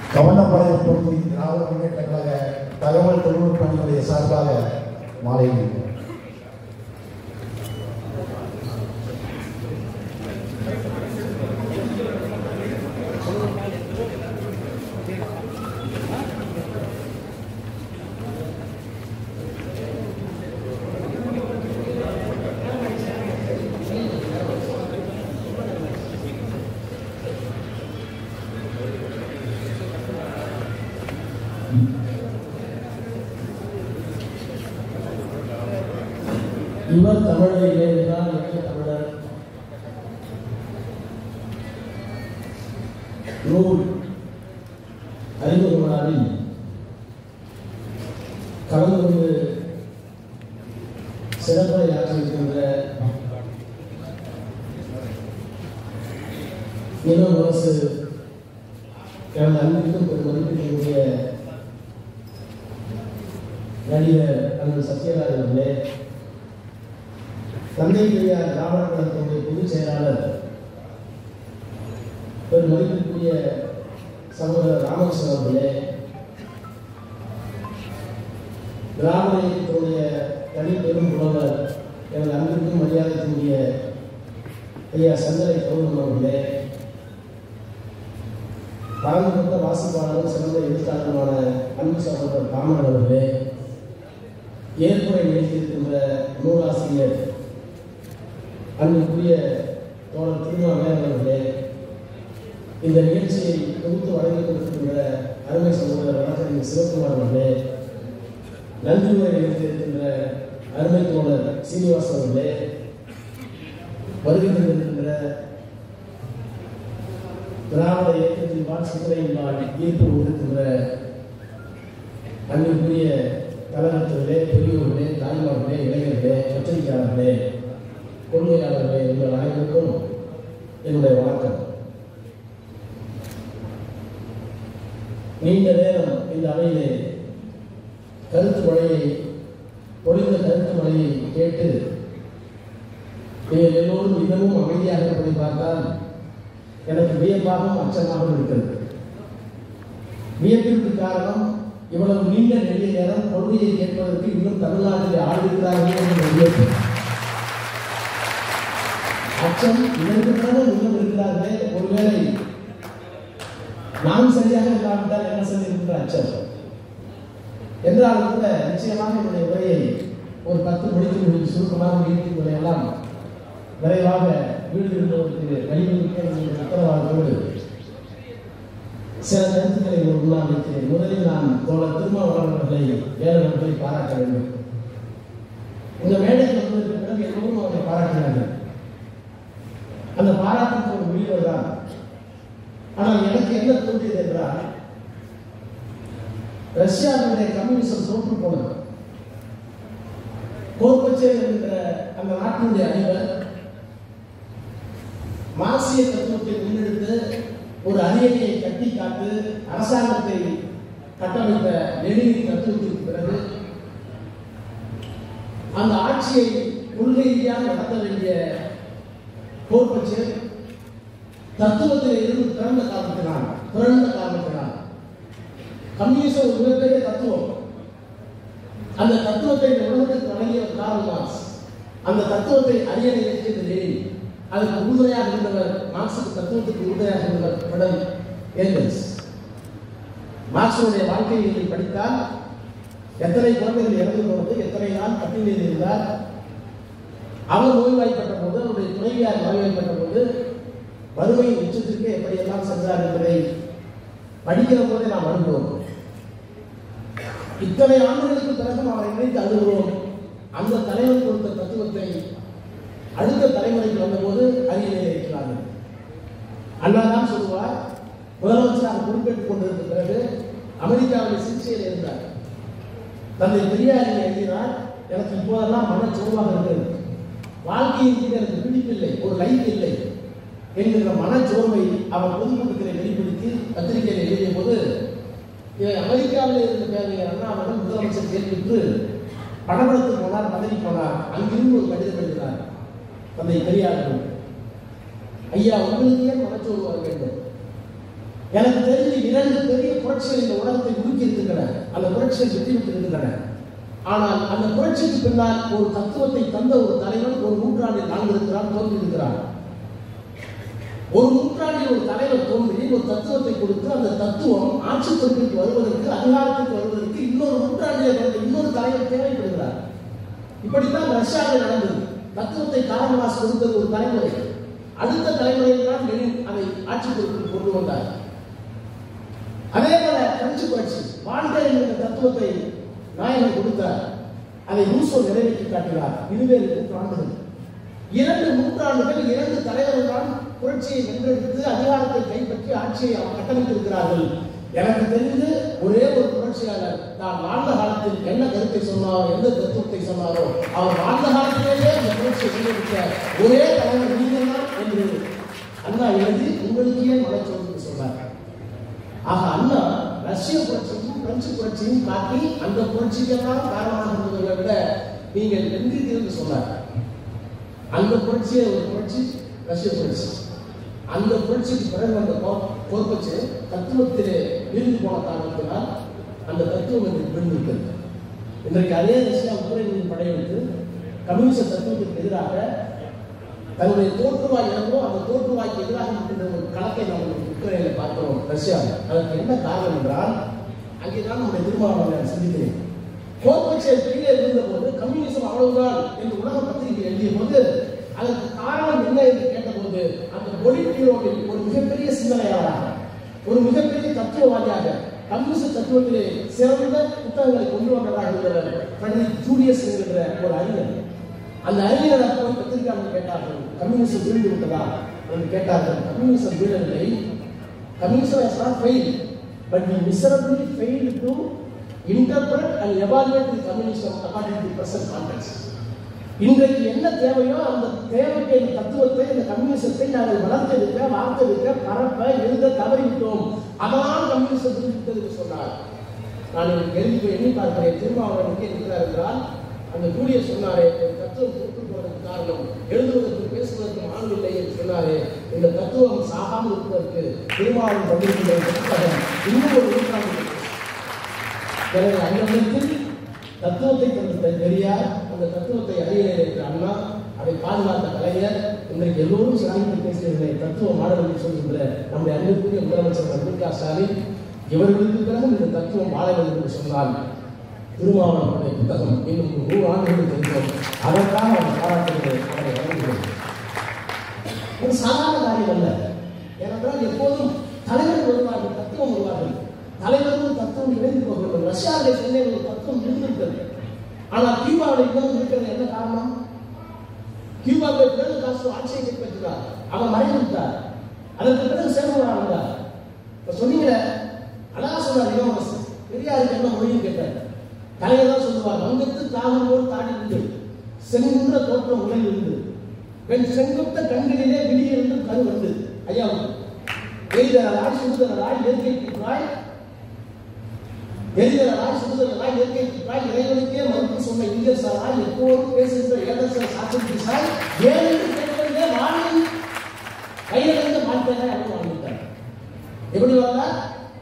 கவனப்பாளையம் தொகுதி திராவிட முன்னேற்ற கழக தகவல் தொழில்நுட்ப அணியுடைய சார்பாக மாலை அணிவிக்கிறோம். இவர் தமிழை என்றால் எங்கள் தமிழர் நூல் அறிமுக விழாவில் கலந்து கொண்டு சிறப்புரை ஆற்றியிருக்கின்ற இளம் அரசு எனது அன்பிற்கும் பெரும் மதிப்பிற்குரிய நடிகர் அண்ணன் சத்யராஜ் அவர்களே தந்தை பெரியார் திராவிட கழகத்தினுடைய பொதுச் செயலாளர் பெரும் மதிப்பிற்குரிய சகோதரர் ராமகிருஷ்ணன் அவர்களே திராவிட இயக்கத்தினுடைய தனி பெரும் புலவர் எனது அன்பிற்கும் மரியாதைக்குரிய ஐயா சந்திரை கௌதம் அவர்களே பரந்துபட்ட வாசிப்பாளரும் சிறந்த எழுத்தாளருமான அன்பு சகோதரர் காமன் அவர்களே ஏற்புரை நிகழ்த்தியிருக்கின்ற நூலாசிரியர் அன்புக்குரிய தோழர் திருமாவேலன் அவர்களே இந்த நிகழ்ச்சியை தொகுத்து வழங்கிக் கொண்டிருக்கின்ற அருமை சகோதரர் வழக்கறிஞர் சிவகுமார் அவர்களே நன்றி உரை நிகழ்த்தியிருக்கின்ற அருமை தோழர் சீனிவாசன் அவர்களே வருகை தந்திருக்கின்ற திராவிட இயக்கத்தின் பால் சிந்தனையினால் ஈர்ப்பு கொண்டிருக்கின்ற அன்பிற்குரிய தலைவர்களே பெரியோர்களே தாய்மார்களே இளைஞர்களே பத்திரிகையாளர்களே கொள்கையாளர்களே உங்கள் அனைவருக்கும் என்னுடைய வணக்கம் நீண்ட நேரம் இந்த அவையிலே கருத்து மழையை பொழிந்த கருத்து மழையை கேட்டு நீங்கள் எல்லோரும் மிகவும் அமைதியாக இருப்பதை பார்த்தால் எனக்கு வியப்பாகவும் அச்சமாகவும் இருக்கிறது வியப்பிற்கு காரணம் இவ்வளவு நீண்ட நெடிய நேரம் கொள்கையை கேட்பதற்கு இன்னும் தமிழ்நாட்டில் ஆள் இருக்கிறார்கள் என்ற வியப்பு அச்சம் இதற்கு தானே உள்ளம் இருக்கிறார்களே ஒருவேளை நான் சரியாக இல்லாவிட்டால் என்ன செய்திருக்கின்ற அச்சம் என்றாலும் கூட நிச்சயமாக என்னுடைய உரையை ஒரு பத்து மணிக்கு முடித்து சுருக்கமாக நீட்டிக் கொள்ளையெல்லாம் விரைவாக வீடு திரும்புவதற்கு வழிவகுக்க நீங்கள் உத்தரவாதத்தோடு சில கருத்துக்களை ஒரு முன்னால் வைக்கிறேன் முதலில் நான் தோழர் திருமாவளவன் அவர்களை வேறவர்களை பாராட்ட வேண்டும் இந்த மேடைக்கு வந்ததற்கு பிறகு எல்லோரும் அவரை பாராட்டினார்கள் அந்த பாராட்டுக்கு ஒரு முடிவு தான் ஆனால் எனக்கு என்ன தோன்றியது என்றால் ரஷ்யாவினுடைய கம்யூனிசம் தோற்று போனது கோர்பச்சேவ் என்ற அந்த நாட்டினுடைய அதிபர் மார்க்சிய தத்துவத்தை முன்னெடுத்து ஒரு அரியணையை கட்டி காத்து அரசாங்கத்தை கட்டமைத்த லெனின் தத்துவத்திற்கு பிறகு அந்த ஆட்சியை கொள்கை ரீதியாக நடத்த வேண்டிய கோர்பச்சேவ் தத்துவத்தில் இருந்து பிறந்த காரணத்தினால் பிறந்த காரணத்தினால் கம்யூனிசம் ஒரு மிகப்பெரிய தத்துவம் அந்த தத்துவத்தை இந்த உலகத்திற்கு வழங்கியவர் கார்ல் மார்க்ஸ் அந்த தத்துவத்தை அரியணை ஏற்றியது லெனின் அதுக்கு உறுதுணையாக இருந்தவர் மார்க்சுக்கு தத்துவத்துக்கு உறுதுணையாக இருந்தவர் படம் ஏங்கல்ஸ் மார்க்சுடைய வாழ்க்கையை நீங்கள் படித்தால் எத்தனை குழந்தைகள் இறந்து போனது எத்தனை நாள் பட்டியலில் இருந்தார் அவர் நோய்வாய்ப்பட்ட போது அவருடைய துணைவியார் நோய்வாய்ப்பட்ட போது வறுமையின் உச்சத்திற்கு எப்படியெல்லாம் சென்றார் என்பதை படிக்கிற போதே நாம் அனுபவம் இத்தனை ஆண்டுகளுக்கு பிறகும் அவரை நினைத்து அழுகிறோம் அந்த தலைவர் கொடுத்த தத்துவத்தை அடுத்த தலைமுறைக்கு வந்தபோது அரியணை இருக்கிறார்கள் அண்ணா தான் சொல்லுவார் முதலமைச்சராக பொறுப்பேற்றுக் கொண்டிருந்த பிறகு அமெரிக்காவில் சிகிச்சையில் இருந்தார் தந்தை பெரியாரை எழுதினார் எனக்கு இப்போதெல்லாம் மன சோர்வாக இருக்கிறது வாழ்க்கையின் மீது எனக்கு பிடிப்பில்லை ஒரு லைஃப் இல்லை என்கிற மனச்சோர்வை அவர் பொதுக்கூட்டத்தில் வெளிப்படுத்தி பத்திரிகையில் எழுதிய போது இதை அமெரிக்காவில் இருந்த பேரையர் அண்ணாவிடம் முதலமைச்சர் கேட்டுவிட்டு படபடத்துக்கு போனார் பதவி போனார் அங்கிருந்து ஒரு கடிதம் எழுதினார் தந்தை பெரியார்கள் ஐயா உங்களுக்கு ஏன் மனச்சோர்வு வர வேண்டும் எனக்கு தெரிந்து இரண்டு பெரிய புரட்சிகள் இந்த உலகத்தை உருக்கி இருக்கின்றன அந்த புரட்சிகள் வெற்றி பெற்றிருக்கின்றன ஆனால் அந்த புரட்சிக்கு பின்னால் ஒரு தத்துவத்தை தந்த ஒரு தலைவன் ஒரு நூற்றாண்டில் வாழ்ந்திருக்கிறான் தோன்றியிருக்கிறான் ஒரு நூற்றாண்டில் ஒரு தலைவர் தோன்றி ஒரு தத்துவத்தை கொடுத்து அந்த தத்துவம் ஆட்சி பொறுப்பிற்கு வருவதற்கு அதிகாரத்துக்கு வருவதற்கு இன்னொரு நூற்றாண்டிலே பிறந்த இன்னொரு தலைவர் தேவைப்படுகிறார் இப்படித்தான் ரஷ்யாவில் நடந்தது தத்துவத்தை காரணமாஸ் கொடுத்தது ஒரு தலைமுறை அடுத்த தலைமுறையில் தான் லெனின் அதை ஆட்சி பொறுப்பில் கொண்டு வந்தார் அதே போல பிரெஞ்சு புரட்சி வாழ்க்கை என்கிற தத்துவத்தை நாயகன் கொடுத்தார் அதை ரூசோ நிறைவேற்றி காட்டினார் இருவேறு நூற்றாண்டுகள் இரண்டு நூற்றாண்டுகள் இரண்டு தலைவர்கள் தான் புரட்சியை வென்றெடுத்து அதிகாரத்தை கைப்பற்றி ஆட்சியை கட்டமைத்திருக்கிறார்கள் எனக்கு தெரிந்து ஒரே ஒரு புரட்சியாளர் தான் வாழ்ந்த காலத்தில் என்ன கருத்தை சொன்னாரோ எந்த தத்துவத்தை சொன்னாரோ அவர் வாழ்ந்த காலத்திலேயே அந்த புரட்சியை செய்திருக்க ஒரே தலைவர் நீங்கள் தான் என்று அண்ணா எழுதி உங்களுக்கு ஏன் மனச்சோர்வு சொன்னார் ஆக அண்ணா ரஷ்ய புரட்சியும் பிரெஞ்சு புரட்சியும் காட்டி அந்த புரட்சிக்கெல்லாம் காரணமாக இருந்ததை விட நீங்கள் வென்றீர்கள் என்று சொன்னார் அந்த புரட்சியே ஒரு புரட்சி ரஷ்ய புரட்சி அந்த புரட்சிக்கு பிறகு அந்த பொறுப்பச்சு தத்துவத்திலே இருந்து போன காரணத்தினால் அந்த தத்துவம் இன்றைக்கு விழுந்திருக்கிறது இன்றைக்கு அதே ரஷ்யா உக்ரைனின் படையெடுத்து கம்யூனிச தத்துவத்திற்கு எதிராக தன்னுடைய தோற்றுவாய் என்னவோ அந்த தோற்றுவாய்க்கு எதிராக இருக்கின்ற ஒரு கணக்கை நாம் உக்ரைனில் பார்க்கிறோம் ரஷ்யாவில் அதற்கு என்ன காரணம் என்றால் அங்கே தான் நம்முடைய திருமாவளவன் சிந்திக்கிறேன் கோர்பச்சேர் கீழே இருந்த போது கம்யூனிசம் அவ்வளவுதான் என்று உலக பத்திரிகை எழுதிய போது அதற்கு காரணம் என்ன என்று கேட்டபோது அந்த பொலிட்டியோவில் ஒரு மிகப்பெரிய சிந்தனையாளராக ஒரு மிகப்பெரிய தத்துவவாதியாக கம்யூனிச தத்துவத்திலே சிறந்த புத்தகங்களை கொண்டு வந்ததாக இருந்தவர் ஃபிரெடரிக் ஜூலியஸ் என்கிற ஒரு அறிஞர் அந்த அறிஞரை போய் பத்திரிகையாளர் கேட்டார்கள் கம்யூனிசம் வீழ்ந்து விட்டதா என்று கேட்டார்கள் கம்யூனிசம் வீழவில்லை communism has not failed but we miserably failed to interpret and evaluate the communism according to present context இன்றைக்கு என்ன தேவையோ அந்த தேவைக்கு இந்த தத்துவத்தை இந்த கம்யூனிசத்தை நாங்கள் வளர்த்தெடுக்க வார்த்தெடுக்க பரப்ப எழுத தவறிவிட்டோம் அதனால் கம்யூனிசம் விட்டது என்று சொன்னார் நான் எனக்கு கேள்வி எண்ணி பார்க்கிறேன் திருமாவளவனுக்கு இருக்கிறார் என்றால் அந்த ஜூலியர் சொன்னாரே ஒரு தத்துவம் கொடுத்து போவதற்கு காரணம் எழுதுவதற்கு பேசுவதற்கு ஆள் இல்லை என்று சொன்னாரே இந்த தத்துவம் சாகாமல் இருப்பதற்கு திருமாவளவன் பண்ணியிருக்கிற இந்த புத்தகம் இன்னும் ஒரு நூற்றாண்டு எனவே அந்நத்தில் தத்துவத்தை தந்த பெரியார் அந்த தத்துவத்தை அறிய இருக்கிற அண்ணா அதை பாதுகாத்த கலைஞர் இன்றைக்கு எல்லோரும் சாதித்து பேசுகிற தத்துவ மாடல் என்று சொல்கின்ற நம்முடைய அன்பிற்குரிய முதலமைச்சர் அம்பேத்கர் ஸ்டாலின் இவர்களுக்கு பிறகு இந்த தத்துவம் வாழ வேண்டும் என்று சொன்னால் திருமாவளவனுடைய புத்தகம் இன்னும் நூறு ஆண்டுகளுக்கு தெரியும் அதற்காக அவர் பாராட்டுகிறேன் அவரை வழங்குகிறேன் ஒரு சாதாரண காரியம் அல்ல ஏனென்றால் எப்போதும் தலைவர் வருவார்கள் தத்துவம் வருவார்கள் தலைவரும் தத்துவம் இணைந்து போகிறது ரஷ்யாவிலே சென்னை ஒரு தத்துவம் இருந்திருக்கிறது ஆனால் கியூபாவில் இன்னும் இருக்கிறது என்ன காரணம் கியூபாவில் பிறகு காசு ஆட்சியை கைப்பற்றினார் அவர் மறைந்து விட்டார் அதற்கு பிறகு சேர்ந்தவராக இருந்தார் இப்ப சொன்னீங்களே அழகா சொன்னார் இளவரசு பெரியாருக்கு என்ன மொழியும் கேட்டார் தலைவர் தான் சொல்லுவார் வங்கத்து தாகம் போல் தாடி இருந்து செங்குன்ற தோற்றம் உடல் இருந்து பெண் செங்குத்த கண்களிலே விழியிருந்து கரு வந்து ஐயா எய்தராய் சுடுதராய் இயற்கை குற்றாய் எரிதலாய் சுடுதலாய் இயற்கை குற்றாய் இறைவனுக்கே மறுப்பு சொன்ன இங்கசாராய் எப்போதும் பேசுகின்ற ஏதசர் சாத்திரிசாய் ஏழு கேட்கிறதே வாழி கையிலிருந்து மாட்டேன் அப்படின்னு வாழ்ந்துட்டார் எப்படி வந்தார்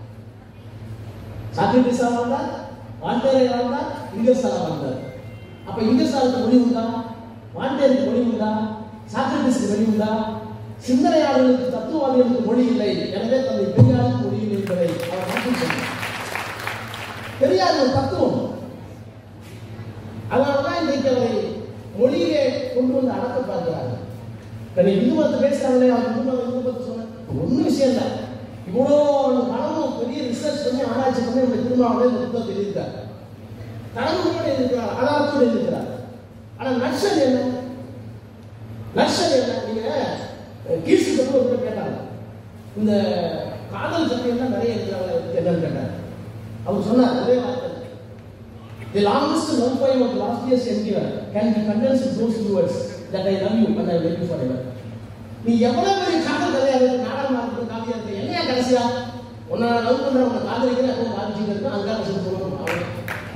சாத்திரிசா வந்தார் வாண்டேரை வாழ்ந்தார் இங்கசாரா வந்தார் அப்ப இங்கசாருக்கு மொழி உண்டா வாண்டேருக்கு மொழி உண்டா சாக்ரட்டிஸ்க்கு மொழி உண்டா சிந்தனையாளர்களுக்கு தத்துவவாதிகளுக்கு மொழி இல்லை எனவே தன்னை பெரியாருக்கு மொழி இல்லை என்பதை அவர் மாற்றி சொன்னார் பெரியார் ஒரு தத்துவம் அதனாலதான் இன்றைக்கு அவரை மொழியிலே கொண்டு வந்து அடக்க பார்க்கிறார்கள் இப்ப நீ இந்து மதத்தை பேசுறாங்களே அவங்க இந்து மதம் இந்து மதத்தை சொன்ன ஒன்றும் விஷயம் இல்லை இவ்வளோ பணமும் பெரிய ரிசர்ச் பண்ணி ஆராய்ச்சி பண்ணி நம்ம திருமாவளே இந்த புத்தகத்தை எழுதியிருக்கார் தலைமுறையோடு இருக்கிறார் ஆதாரத்தோடு எழுதியிருக்கிறார் ஆனால் நக்சல் என்ன நக்சல் என்ன நீங்க கீழ்ச்சி தப்பு கூட கேட்டாங்க இந்த காதல் சமயம்லாம் நிறைய இருக்கிறாங்க என்னன்னு கேட்டாங்க அவர் சொன்னார் ஒரே வார்த்தை The longest love poem of last year's NTR can be condensed in those two words that I love you and I love you forever. நீ எவ்வளவு பெரிய காதல் கதையா இருக்கு நாடகமா இருக்கு காவியா இருக்கு என்னையா கடைசியா உன்னை லவ் பண்ற உன்னை காதலிக்கிற அப்போ காதலிச்சுட்டு இருக்கு அங்கே கடைசி சொல்லணும் அவ்வளவு.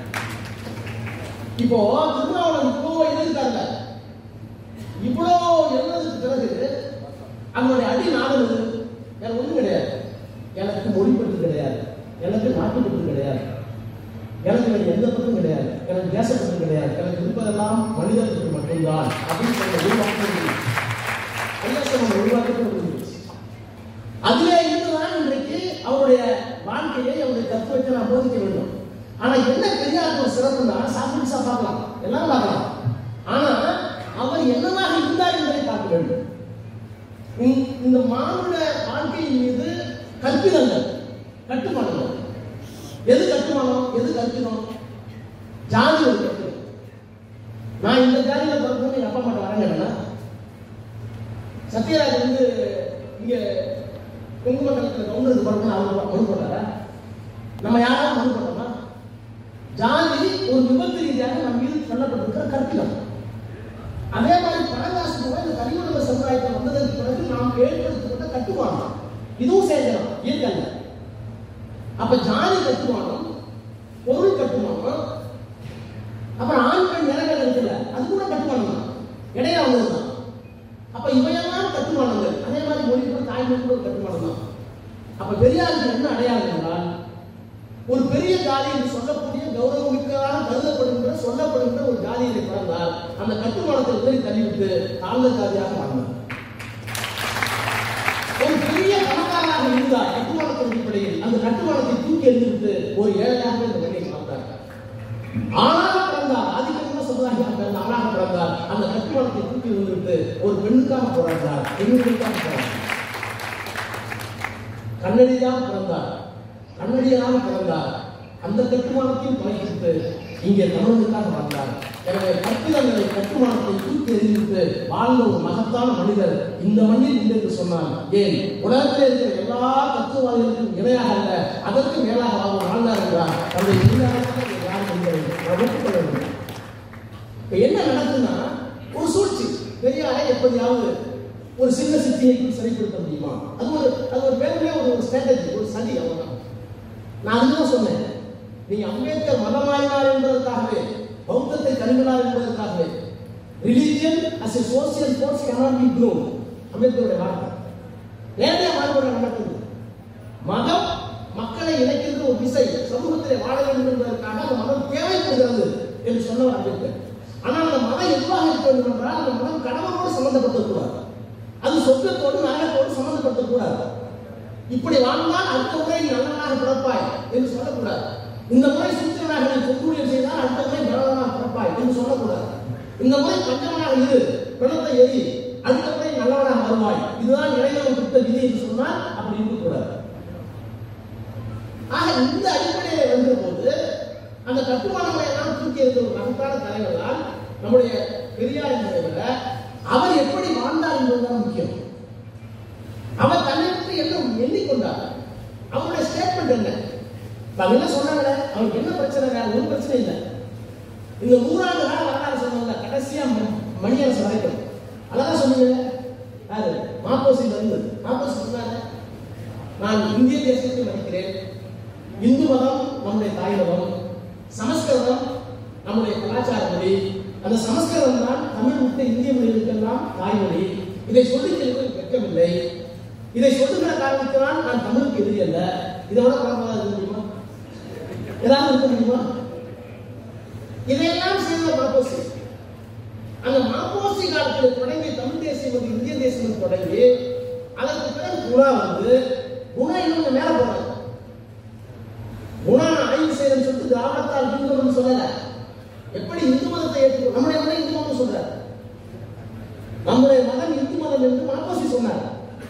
இப்போ திருமாவளவன் இப்போ எழுதிட்டாங்க இவ்வளோ எழுதுறதுக்கு பிறகு அதனுடைய அடி நாடுது வேற ஒண்ணும் கிடையாது எனக்கு கிடையாது எனக்கு நாட்டுப்பற்று கிடையாது எனக்கு வேறு எந்த பற்றும் கிடையாது எனக்கு தேசப்பற்று கிடையாது எனக்கு இருப்பதெல்லாம் மனிதர்களுக்கு மட்டும்தான் அப்படின்னு சொல்ல உருவாக்க ஐயாசம் உருவாக்க முடிஞ்சிருச்சு அதிலே இருந்துதான் இன்றைக்கு அவருடைய வாழ்க்கையை அவருடைய தத்துவத்தை நான் போதிக்க வேண்டும் ஆனா என்ன பெரியாருக்கு ஒரு சிறப்புன்னா சாப்பிட்டு பார்க்கலாம் எல்லாம் பார்க்கலாம் ஆனா அவர் என்னவாக இருந்தார் என்பதை பார்க்க வேண்டும் இந்த- இந்த மானுட வாழ்க்கையின் மீது கற்பிதங்கள் கட்டுமானங்கள் எது கட்டுமானம் எது கற்பிதம் ஜாதி ஒரு கற்பிதம் நான் இந்த ஜாதியில பிறக்கணும்னு எங்க அப்பா அம்மா வரேங்கன்னா சத்யராஜ் வந்து இங்க குங்குமண்டலத்தில் கவுண்டருக்கு பிறக்கணும் அவங்க மனு போட்டாரா நம்ம யாராவது மனு போட்டோமா ஜாதி ஒரு விபத்து ரீதியாக நம்ம மீது சொல்லப்பட்டிருக்கிற கற்பிதம் அதே மாதிரி பணங்காசு கூட இந்த கலியுலக சமுதாயத்தில் வந்ததற்கு பிறகு நாம் ஏற்படுத்தப்பட்ட கட்டுமானம் இதுவும் சேர்க்கலாம் இயற்கை அல்ல. அப்ப ஜாதி கட்டுமானம் பொருள் கட்டுமானம் அப்புறம் ஆண் பெண் நிறங்கள் இருக்குல்ல அது கூட கட்டுமானம் தான் இடையில வந்ததுதான் அப்ப இவையெல்லாம் கட்டுமானங்கள் அதே மாதிரி மொழி கூட தாய்மொழி கூட ஒரு கட்டுமானம் தான் அப்ப பெரியாருக்கு என்ன அடையாளம் என்றால் ஒரு பெரிய ஜாதி என்று சொல்லக்கூடிய கௌரவமிக்கதாக கருதப்படுகின்ற சொல்லப்படுகின்ற ஒரு ஜாதியை பிறந்தால் அந்த கட்டுமானத்தை உதறி தள்ளிவிட்டு தாழ்ந்த ஜாதியாக மாறினார் ஒரு பெரிய பணக்காரராக இருந்தார் கட்டுமானத்தின் அடிப்படையில் அந்த கட்டுமானத்தை தூக்கி எறிந்துவிட்டு ஒரு ஏழையாக இந்த மண்ணில் பார்த்தார் ஆணாக பிறந்தார் ஆதிக்கமான சமுதாயமாக பிறந்த ஆணாக பிறந்தார் அந்த கட்டுமானத்தை தூக்கி எறிந்துவிட்டு ஒரு பெண்ணுக்காக போராடினார் பெண்களுக்காக போராடினார் கண்ணடியாக பிறந்தார் கண்ணடியாக பிறந்தார் அந்த கட்டுமானத்தையும் தொலைக்கிட்டு இங்கே தமிழனுக்காக வாழ்ந்தார் எனவே கட்டிடங்களை கட்டுமானத்தை தூக்கி எறிந்துவிட்டு வாழ்ந்த ஒரு மகத்தான மனிதர் இந்த மண்ணில் இல்லை என்று சொன்னார் ஏன் உலகத்தில் இருக்கிற எல்லா தத்துவவாதிகளுக்கும் இணையாக அல்ல அதற்கு மேலாக அவர் வாழ்ந்தார் என்றார் தன்னை எதிராக யார் என்பதை நாம் ஒப்புக்கொள்ள வேண்டும் இப்ப என்ன நடக்குதுன்னா ஒரு சூழ்ச்சி பெரியாரை எப்படியாவது ஒரு சின்ன சித்தியை சரிப்படுத்த முடியுமா அது ஒரு அது ஒரு வேலையே ஒரு ஒரு ஸ்ட்ராட்டஜி ஒரு சதி அவ்வளவுதான் நான் அதுதான் சொன்னேன் நீங்க அம்பேத்கர் மதமாயினார் என்பதற்காகவே பௌத்தத்தை கருவினார் என்பதற்காகவே religion as a social force cannot be grown அம்பேத்கருடைய வார்த்தை நேரடியாக மாறுபாடு நடக்குது மதம் மக்களை இணைக்கின்ற ஒரு விசை சமூகத்திலே வாழ வேண்டும் என்பதற்காக அந்த மதம் தேவைப்படுகிறது என்று சொன்னவர் அம்பேத்கர் ஆனால் அந்த மதம் எதுவாக இருக்க வேண்டும் என்றால் அந்த மதம் கடவுளோடு சம்பந்தப்படுத்தக்கூடாது அது சொர்க்கத்தோடு நரகத்தோடு சம்பந்தப்படுத்தக்கூடாது இப்படி வாழ்ந்தால் அடுத்த முறை நீ நல்லவனாக பிறப்பாய் என்று சொல்லக்கூடாது இந்த முறை சூத்திரனாக நீ பொங்குழியம் செய்தால் அடுத்த முறை பலவனாக பிறப்பாய் என்று சொல்லக்கூடாது இந்த முறை பஞ்சவனாக இரு பிணத்தை எரி அடுத்த முறை நல்லவனாக வருவாய் இதுதான் இறைவன் கொடுத்த விதி என்று சொன்னால் அப்படி இருக்கக்கூடாது ஆக இந்த அடிப்படையில வந்த போது அந்த கட்டுமானங்களை எல்லாம் தூக்கி இருந்த ஒரு மகத்தான தலைவர் தான் நம்முடைய பெரியார் தலைவர் அவர் எப்படி வாழ்ந்தார் என்பதுதான் முக்கியம் அவர் தன்னை பற்றி என்ன எண்ணிக்கொண்டார் அவருடைய ஸ்டேட்மெண்ட் என்ன இப்ப அவங்க என்ன சொன்னாங்களே அவருக்கு என்ன பிரச்சனை வேற ஒரு பிரச்சனை இல்லை இந்த நூறாண்டு கால வரலாறு சொன்னாங்க கடைசியா ம- மணியரசு வரைக்கும் அழகா சொன்னீங்க யாரு மாப்போசி வந்து மாப்போசி சொன்னாங்க நான் இந்திய தேசத்தை மதிக்கிறேன் இந்து மதம் நம்முடைய தாய் மதம் சமஸ்கிருதம் நம்முடைய கலாச்சார மொழி அந்த சமஸ்கிருதம் தான் தமிழ் உட்பட இந்திய மொழிகளுக்கெல்லாம் தாய்மொழி இதை சொல்லிக் செல்வது வெட்கமில்லை இதை சொல்லுகிற காரணத்தினால் நான் தமிழுக்கு எதிரி அல்ல இதை விட குழப்பமாக இருக்க முடியுமா ஏதாவது இருக்க முடியுமா இதையெல்லாம் செய்த மாப்போசி அந்த மாப்போசி காலத்தில் தொடங்கி தமிழ் தேசியம் வந்து இந்திய தேசியம் தொடங்கி அதற்கு பிறகு குணா வந்து குணா இன்னும் மேல போனாங்க குணா ஆய்வு செய்யறேன்னு சொல்லிட்டு திராவிடத்தால் இந்து மதம் சொல்லல எப்படி இந்து மதத்தை ஏற்றுக்கோ நம்முடைய மதம் இந்து மதம் சொல்றாரு நம்முடைய மதம் இந்து மதம் என்று மாப்போசி சொன்னார்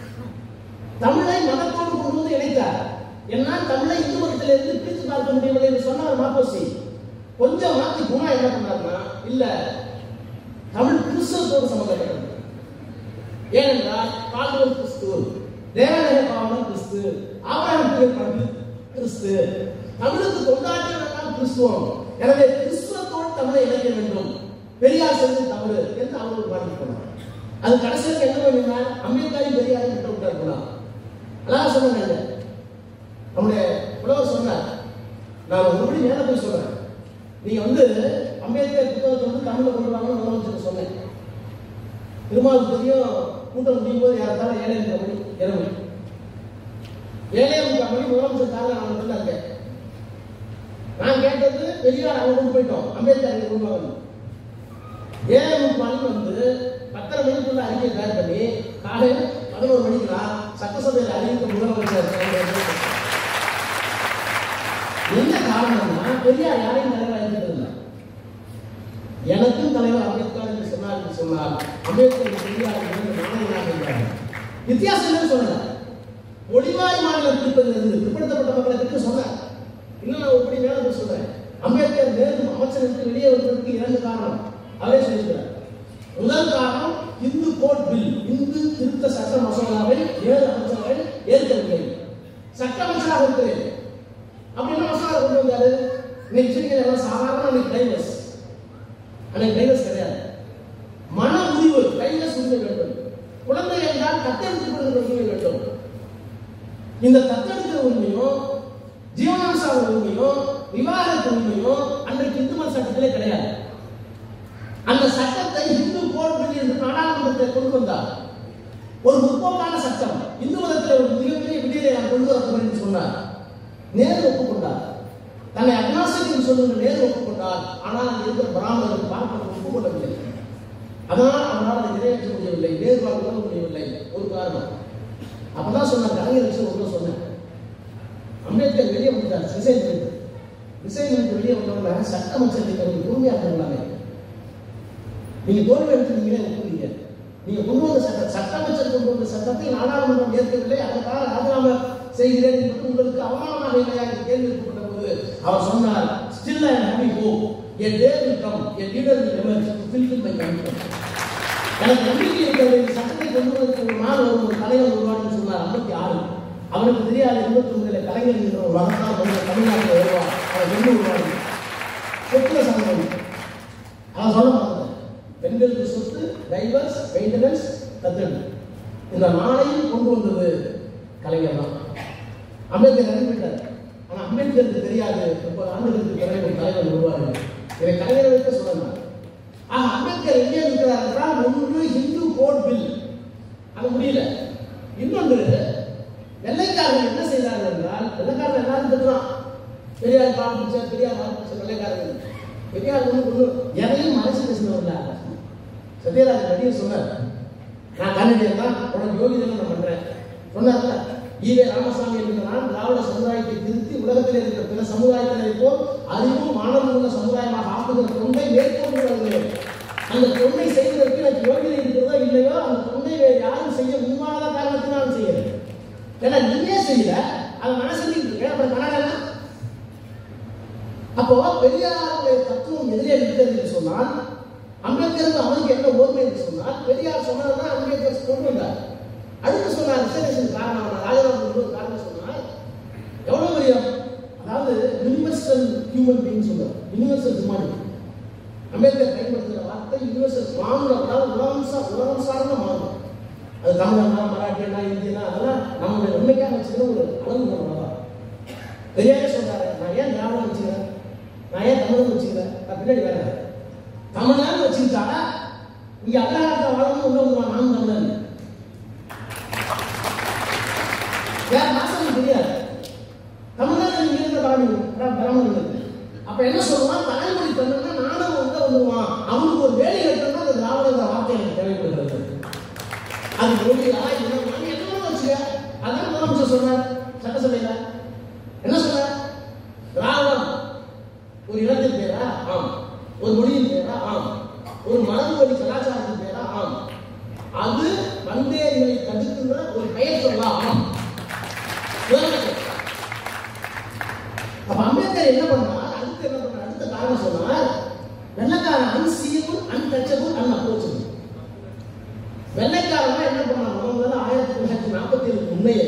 தமிழை மதத்தோடு கொண்டு வந்து இணைத்தார் என்னால் தமிழை இந்து மதத்திலிருந்து பிரித்து பார்க்க முடியவில்லை என்று சொன்னார் மாப்போசி கொஞ்சம் மாத்தி குணா என்ன பண்ணாருன்னா இல்ல தமிழ் கிறிஸ்தவத்தோடு சம்பந்தப்பட்டது ஏனென்றால் பால்வல் கிறிஸ்து தேவநேய பாவனம் கிறிஸ்து ஆபரணத்தில் பங்கு கிறிஸ்து தமிழுக்கு கொண்டாட்டியவர்கள் கிறிஸ்துவம் எனவே கிறிஸ்துவத்தோடு தமிழை இணைக்க வேண்டும் பெரியார் செய்தது தவறு என்று அவர்கள் பாடிக் கொண்டார் அது கடைசியில் என்ன பண்ணினார் அம்பேத்கரை பெரியாரை விட்டு விட்டார் குணா அழகா சொன்னாங்க நம்முடைய புலவர் சொன்னார் நான் ஒரு மணி மேல போய் சொல்றேன் நீங்க வந்து அம்பேத்கர் புத்தகத்தை வந்து தமிழ்ல கொண்டு வாங்க முதலமைச்சர் சொன்னேன் திருமாவுக்கு தெரியும் கூட்டம் முடியும் போது யாராவது ஏழை மணி இரவு ஏழே முக்கால் மணி முதலமைச்சர் தாங்க நான் வந்து இருக்கேன் நான் கேட்டது பெரியார் அவங்க கொண்டு போயிட்டோம் அம்பேத்கர் இங்க கொண்டு வரணும் ஏழே முக்கால் வந்து பத்தரை மணிக்குள்ள அறிக்கை தயார் பண்ணி காலையில் பதினோரு மணிக்குலாம் சட்டசபையில் அறிவிக்க முதலமைச்சர் என்ன காரணம்னா பெரியார் யாரையும் தலைவராக இருந்ததில்லை எனக்கும் தலைவர் அம்பேத்கர் என்று சொன்னார் என்று சொன்னால் அம்பேத்கர் பெரியார் இரண்டு மாநிலங்களாக இருக்கிறார்கள் வித்தியாசம் என்னன்னு சொல்லல ஒளிவாய் மாநிலம் பிரிப்பதிலிருந்து பிற்படுத்தப்பட்ட மக்களை பற்றி சொன்னார் இன்னும் நான் எப்படி மேல போய் சொல்றேன் அம்பேத்கர் நேரு அமைச்சருக்கு வெளியே வந்ததற்கு இரண்டு காரணம் அவரே சொல்லியிருக்கிறார் முதல் காரணம் இந்து கோட் பில் இந்து திருத்த சட்ட மசோதாவை ஏழு அமைச்சர்கள் ஏற்கவில்லை சட்ட அமைச்சராக இருக்கிறேன் அப்படி என்ன மசோதா கொண்டு வந்தாரு இன்னைக்கு சொன்னீங்க எல்லாம் சாதாரண இன்னைக்கு டைவர்ஸ் அன்னைக்கு டைவர்ஸ் கிடையாது மன முடிவு டைவர்ஸ் உரிமை வேண்டும் குழந்தை என்றால் தத்தெடுத்துக் கொள்கிற உரிமை வேண்டும் இந்த தத்தெடுக்கிற உரிமையும் ஜீவனாம்சார உரிமையும் விவாகரத்து உரிமையும் அன்றைக்கு இந்து மத சட்டத்திலே கிடையாது அந்த சட்டத்தை இந்து கோட் பில் என்று நாடாளுமன்றத்தை கொண்டு வந்தார் ஒரு முற்போக்கான சட்டம் இந்து மதத்தில் ஒரு மிகப்பெரிய விடியலை நான் கொண்டு வர போகிறேன் என்று சொன்னார் நேரு ஒப்புக்கொண்டார் தன்னை அக்னாஸ்டிக் என்று சொல்லுகிற நேரு ஒப்புக்கொண்டார் ஆனால் அங்கே இருக்கிற பிராமணர்கள் பார்ப்பது ஒப்புக்கொள்ளவில்லை அதனால் அவரால் அதை நிறைவேற்ற முடியவில்லை நேருவால் உணர முடியவில்லை ஒரு காரணம் அப்பதான் சொன்ன கலைஞர் விஷயம் ஒன்று சொன்னேன் அம்பேத்கர் வெளியே வந்துட்டார் ரிசைன் பண்ணிட்டு ரிசைன் பண்ணிட்டு வெளியே வந்தவங்க சட்ட அமைச்சர் நீங்க ஒரு உரிமையாக இருந்தாங்க நீங்க தோல்வி எடுத்து நீங்களே ஒப்புறீங்க நீங்க கொண்டு வந்த சட்ட சட்ட அமைச்சர் கொண்டு வந்த சட்டத்தை நாடாளுமன்றம் ஏற்கவில்லை அதற்காக ராஜினாமா செய்கிறேன் என்பது உங்களுக்கு அவமானமாக இல்லையா என்று கேள்வி எழுப்பப்பட்ட போது அவர் சொன்னார் still I having hope a day will come a leader will emerge to fulfil my commitment எனக்கு நம்பிக்கை இருக்கிறது இந்த சட்டத்தை கொண்டு வரதுக்கு ஒரு நாள் ஒரு ஒரு தலைவர் உருவான்னு சொன்னார் ஐம்பத்தி ஆறு அவனுக்கு தெரியாது இருபத்தி ஒன்பதுல கலைஞர் என்ற ஒரு மகத்தான மனிதர் தமிழ்நாட்டில் வருவார் அவர் என்ன உருவாங்க சொத்துல சங்கம் அவன் சொல்ல மாட்டேன் பெண்களுக்கு சொத்து டைவர்ஸ் மெயின்டெனன்ஸ் தத்தெடுப்பு இந்த நாளையும் கொண்டு வந்தது கலைஞர் தான் அம்பேத்கர் இறந்துவிட்டார் ஆனா அம்பேத்கருக்கு தெரியாது முப்பது ஆண்டுகளுக்கு பிறகு ஒரு தலைவர் உருவாரு இதை கலைஞரை வைக்க சொல்லலாம் ஆக அம்பேத்கர் எங்கே இருக்கிறார் என்றால் ஒன்று இந்து கோட் பில் அது முடியல இன்னொன்று வெள்ளைக்காரர்கள் என்ன செய்தார்கள் என்றால் வெள்ளைக்காரர்கள் எல்லாரும் தெரியும் பெரியார் கால் பிடிச்ச பெரியார் கால் பிடிச்ச வெள்ளைக்காரர்கள் பெரியார் வந்து கொண்டு எதையும் மனசு பேசினவர்ல சத்யராஜ் வெளியே சொன்னார் நான் கன்னடியன் தான் உனக்கு யோகிதை நான் பண்றேன் சொன்னார்ல ஈவே ராமசாமி என்கிற நான் திராவிட சமுதாயத்தை திருத்தி உலகத்தில் இருக்கிற பிற சமுதாயத்தினை போல் அறிவும் மாணவம் உள்ள சமுதாயமாக ஆக்குகிற தொண்டை மேற்கொண்டு வருகிறேன் அந்த தொண்டை செய்வதற்கு எனக்கு யோகிதை இருக்கிறதோ இல்லையோ அந்த தொண்டை வேறு யாரும் செய்ய முன்வாத காரணத்தினால் நான் செய்யறேன் ஏன்னா நீயே செய்யல அதை நான் செஞ்சுட்டு இருக்கேன் அப்புறம் கனடா அப்போ பெரியாருடைய தத்துவம் எதிரே இருக்கிறது என்று சொன்னால் அம்பேத்கருக்கு அவனுக்கு என்ன ஓர்மை என்று சொன்னால் பெரியார் சொன்னதுதான் அம்பேத்கர் கொண்டு வந்தார் அடுத்து சொன்னார் ரிசர்வேஷன் காரணம் நான் ராஜாராம் ஒரு காரணம் சொன்னால் எவ்வளவு பெரிய அதாவது யூனிவர்சல் ஹியூமன் பீங் சொல்றார் யூனிவர்சல் ஹியூமானிட்டி அம்பேத்கர் பயன்படுத்துகிற வார்த்தை யூனிவர்சல் மாநிலம் அதாவது உலகம் சா உலகம் சார்ந்த மாநிலம் அது தமிழனா மராட்டியனா இந்தியனா அதெல்லாம் நம்மளுடைய உண்மைக்காக வச்சுக்கிற ஒரு அளவு தான் பெரியாரே சொல்றாரு நான் ஏன் திராவிடம் வச்சுக்கிறேன் நான் ஏன் தமிழன் வச்சுக்கிறேன் நான் பின்னாடி வேற தமிழ்நாடு வச்சுக்கிட்டா இங்க அல்லாஹ் வாழணும் உள்ள வந்து நான் தமிழன் வேற நாசம் தெரியாது தமிழ்நாட்டில் இங்க இருக்கிற பிராமணன் பிராமணர்களுக்கு அப்ப என்ன சொல்லுவான் தாய்மொழி தமிழ்னா நானும் உள்ள வந்துருவான் அவனுக்கு ஒரு வேலை கட்டணும்னா அந்த திராவிட வார்த்தை எனக்கு தேவைப்படுகிறது அது மொழியா இனமா நீ என்ன வச்சுக்க அதான் முதலமைச்சர் சொன்னார் சட்டசபையில என்ன சொன்னார் திராவிடம் ஒரு இனத்தின் பேரா ஆம் ஒரு மொழியின் பேரா ஆம் ஒரு மரபு வழி கலாச்சாரத்தின் பேரா ஆம் அது வந்தேரிகளை தடுக்கின்ற ஒரு பெயர் சொல்லா ஆம் முதலமைச்சர். அப்ப அம்பேத்கர் என்ன பண்ணார் அடுத்து என்ன பண்ணார் அடுத்த காரணம் சொன்னார் வெள்ளக்காரன் அன்சீயபிள் அன்டச்சபிள் அன்அப்ரோச்சபிள் வெள்ளைக்காரன் என்ன பண்ணாங்க முதல்ல ஆயிரத்தி தொள்ளாயிரத்தி நாற்பத்தி ஏழு முன்னையே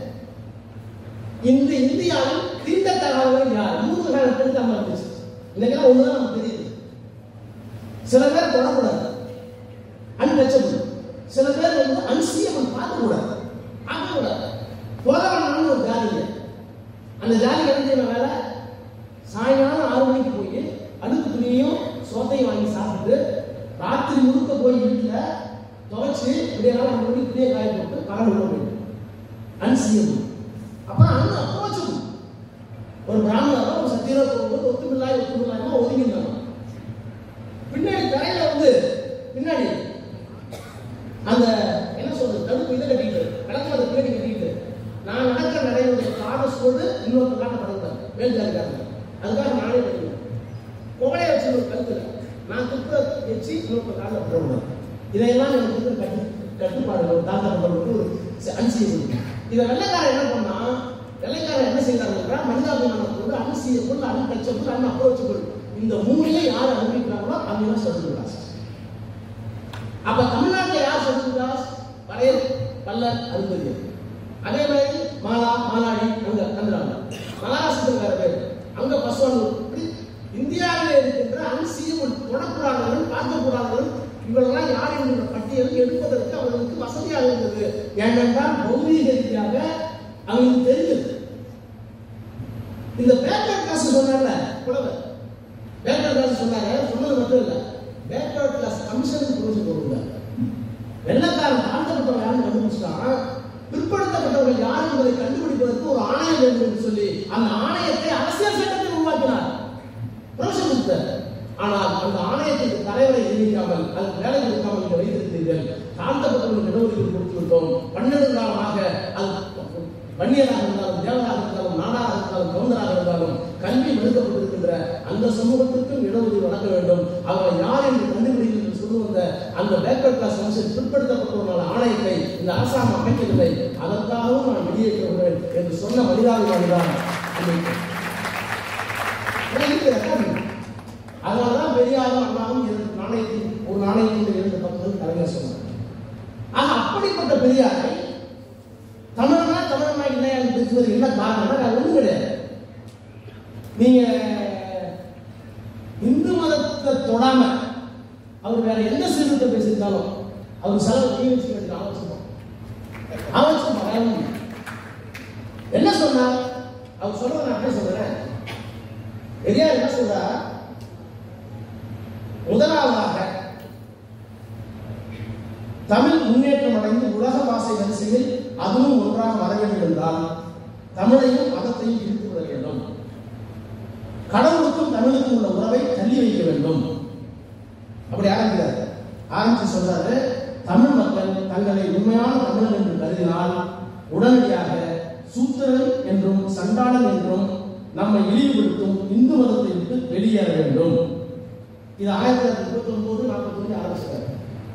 இந்த இந்தியாவில் தீண்டத்தகாதவர்கள் யார் மூணு வகையான தீண்டாம இருந்துச்சு இன்னைக்கெல்லாம் ஒண்ணுதான் நமக்கு தெரியுது சில பேர் தொடக்கூடாது அன்டச்சபிள் சில பேர் வந்து அன்சியமன் பார்க்க கூடாது பார்க்க கூடாது போதவன் ஒரு ஜாதி அந்த ஜாதி என்ன செய்யணும் வேலை சாயங்காலம் ஆறு மணிக்கு போய் அழுக்கு துணியையும் சோத்தையும் வாங்கி சாப்பிட்டு ராத்திரி முழுக்க போய் வீட்டில் துவைச்சு இப்படியே நாள் மணி துணியை காய போட்டு பகல் உள்ள போயிடும் அன்சியம் அப்ப ஒரு பிராமணரோ ஒரு சத்தியரோ போகும்போது ஒத்துமில்லாய் ஒத்துமில்லாயமா ஒதுங்கிருந்தாங்க பின்னாடி தரையில வந்து பின்னாடி அந்த என்ன சொல்றது தடுப்பு இதை கட்டிட்டு கடற்கரை பின்னாடி கட்டிட்டு நான் நடக்கிற நடைமுறை காதை சொல்லு இன்னொரு காட்ட படுத்தேன் வேல்ஜாரிக்காரங்க அதுக்காக நானே படிக்கிறேன் புகழைய வச்சு ஒரு கருத்துல நான் துப்புற வச்சு இன்னொரு காலில் படக்கூடாது இதையெல்லாம் எனக்கு வந்து கட்டு கட்டுப்பாடுகள் தாக்கப்பட்டவர்களுக்கு ஒரு அனுசரிக்கணும் இதை வெள்ளைக்காரன் என்ன பண்ணா வெள்ளைக்காரன் என்ன செய்யறாங்கன்னா மனிதாபிமானத்தோடு அனுசீயக்குள் அன்டச்சபிள் அன் அப்ரோச்சபிள் இந்த மூணையும் யார் அனுப்பிக்கிறாங்களோ அவங்க சொல்லுகிறாங்க அப்ப தமிழ்நாட்டுல யார் சொல்லுகிறாஸ் பழையர் பல்லர் அனுமதியர் அதே மாதிரி மாலா மாலாடி அங்க வந்துடுறாங்க மகாராஷ்டிரக்கார பேர் அங்க பசுவானூர் இப்படி இந்தியாவில் இருக்கின்ற அன்சியம் தொடக்கூடாதவர்கள் பார்க்கக்கூடாதவர்கள் இவரெல்லாம் யார் என்கிற பட்டியல் எடுப்பதற்கு அவர்களுக்கு வசதியாக இருந்தது ஏனென்றால் பௌதீக ரீதியாக அவங்களுக்கு தெரிந்தது இந்த பேக்கர் காசு சொன்னார்ல புலவர் பேக்கர் காசு சொன்னாங்க சொன்னது மட்டும் இல்ல பேக்கர் கிளாஸ் கமிஷனுக்கு ப்ரொவிஷன் போடுறாங்க வெள்ளக்காரன் தாழ்த்தப்பட்டவன் யாரும் கண்டுபிடிச்சிட்டான் பிற்படுத்தப்பட்டவர்கள் யார் என்பதை கண்டுபிடிப்பதற்கு ஒரு ஆணையம் வேண்டும் என்று சொல்லி அந்த ஆணையத்தை அரசியல் சட்டத்தில் உருவாக்கினார் ப்ரொவிஷன் கொடுத்தார் ஆனால் அந்த ஆணையத்திற்கு தலைவரை நியமிக்காமல் அதுக்கு வேலை கொடுக்காமல் நீங்கள் வைத்திருக்கிறீர்கள் தாழ்த்தப்பட்டவர்களுக்கு இடஒதுக்கீடு கொடுத்து விட்டோம் பன்னெண்டு காலமாக அது வன்னியராக இருந்தாலும் தேவராக இருந்தாலும் நாடாக இருந்தாலும் கவுண்டராக இருந்தாலும் கல்வி மறுக்கப்பட்டிருக்கின்ற அந்த சமூகத்திற்கும் இடஒதுக்கீடு வழங்க வேண்டும் அவரை யார் என்று கண்டுபிடிக்கும் என்று சொல்லி வந்த அந்த பேக்வர்ட் கிளாஸ் கமிஷன் பிற்படுத்தப்பட்டவர்களான ஆணையத்தை இந்த அரசாங்கம் அமைக்கவில்லை அதற்காகவும் நான் வெளியேற்றுகிறேன் என்று சொன்ன மனிதாபிமானி தான் அதனாலதான் பெரியாரும் அண்ணாவும் இரண்டு நாணயத்தின் ஒரு நாணயத்தின் இரண்டு பக்கங்கள் கலைஞர் சொன்னார் ஆக அப்படிப்பட்ட பெரியாரை தமிழனா தமிழனா இல்லையான்னு பேசுவது என்ன காரணம்னா அது ஒண்ணும் கிடையாது நீங்க இந்து மதத்தை தொடாம அவர் வேற எந்த சீர்திருத்தம் பேசியிருந்தாலும் அவர் செலவு நீ வச்சுக்க வேண்டிய அவசியம் அவசியம் வேற ஒண்ணும் இல்லை. என்ன சொன்னார் அவர் சொல்றத நான் அப்படியே சொல்றேன் பெரியார் என்ன சொல்றார் முதலாவதாக தமிழ் முன்னேற்றம் அடைந்து உலக பாசை வரிசையில் அதுவும் ஒன்றாக வர வேண்டும் என்றால் தமிழையும் மதத்தையும் பிரித்து விட வேண்டும் கடவுளுக்கும் தமிழுக்கும் உள்ள உறவை தள்ளி வைக்க வேண்டும் அப்படி ஆரம்பிக்கிறார் ஆரம்பிச்சு சொல்றாரு தமிழ் மக்கள் தங்களை உண்மையான தமிழன் என்று கருதினால் உடனடியாக சூத்திரன் என்றும் சண்டாளன் என்றும் நம்மை இழிவுபடுத்தும் இந்து மதத்தை விட்டு வெளியேற வேண்டும் இது ஆயிரத்தி தொள்ளாயிரத்தி முப்பத்தி ஒன்பது நாற்பத்தி ஒன்று ஆரம்பிச்சிட்டாரு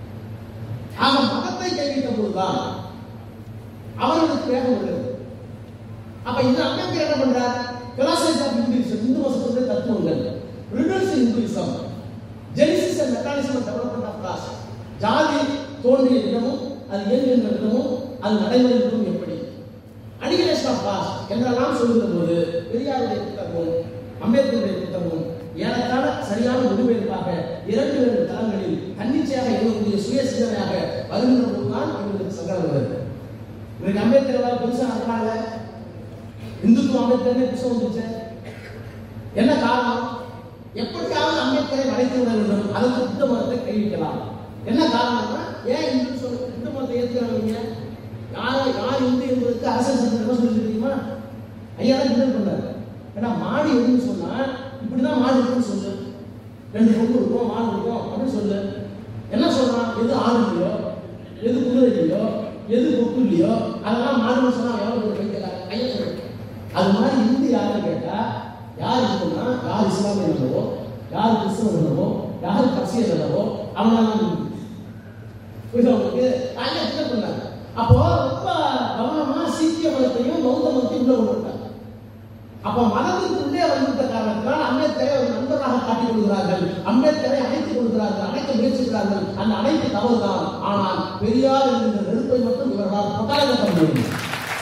ஆக மதத்தை கைவிட்ட போதுதான் அவர்களுக்கு வேகம் வருகிறது அப்ப இந்த அம்பேத்கர் என்ன பண்றார் பிலாசபி ஆஃப் இந்துவிசம் இந்து மதத்துடைய தத்துவங்கள் riddles Hinduism genesis and mechanism development of class ஜாதி தோன்றிய விதமும் அது இயங்குகின்ற விதமும் அது நடைமுறைகளும் எப்படி அனிகலேஷன் ஆஃப் கிளாஸ் என்றெல்லாம் சொல்லுகிற போது பெரியாருடைய புத்தகமும் அம்பேத்கருடைய புத்தகமும் ஏறத்தாழ சரியான முடிவெடுப்பாக இரண்டு இரண்டு தளங்களில் தன்னிச்சையாக இயங்கக்கூடிய சுய சிந்தனையாக வருகின்ற போதுதான் இவங்களுக்கு சங்கடம் வருது இன்னைக்கு அம்பேத்கர் புதுசாக இருக்காங்க இந்துத்துவ அம்பேத்கர் புதுசாக வந்துச்சு என்ன காரணம் எப்படியாவது அம்பேத்கரை மறைத்து விட வேண்டும் அதற்கு புத்த மதத்தை கைவிக்கலாம் என்ன காரணம்னா ஏன் இந்து சொல்ல புத்த மதத்தை ஏற்றுக்கிறாங்க யார் யார் இந்து என்பதற்கு அரசியல் சட்டம் என்ன சொல்லி தெரியுமா ஐயா தான் கிண்டல் பண்ணாரு ஏன்னா மாடு எதுன்னு சொன்னா இப்படிதான் மாடு இருக்குன்னு சொல்லு ரெண்டு கொம்பு இருக்கும் மாடு இருக்கும் அப்படின்னு சொல்லு என்ன சொல்றான் எது ஆடு இல்லையோ எது குதிரை இல்லையோ எது கொக்கு இல்லையோ அதெல்லாம் மாடுன்னு சொன்னா எவ்வளவு ஒரு வைக்கிறாங்க ஐயா சொல்லு அது மாதிரி இந்து யாருன்னு கேட்டா யார் இருக்குன்னா யார் இஸ்லாமிய நல்லவோ யார் கிறிஸ்தவ நல்லவோ யார் கசிய நல்லவோ அவனால புரியுதா உங்களுக்கு ஐயா கிண்டல் பண்ணாங்க அப்போ ரொம்ப கவனமா சீக்கிய மதத்தையும் பௌத்த மதத்தையும் உள்ள கொண்டு வந்தாங்க அப்ப மனதிற்குள்ளே வந்துவிட்ட காரணத்தினால் அம்பேத்கரை ஒரு நண்பராக காட்டிக் கொள்கிறார்கள் அம்பேத்கரை அணைத்துக் கொள்கிறார்கள் அணைக்க முயற்சிக்கிறார்கள் அந்த அணைப்பு தவறுதான் ஆனால் பெரியார் என்கிற நெருப்பை மட்டும் இவர்களால் பொட்டாளம் முடியும்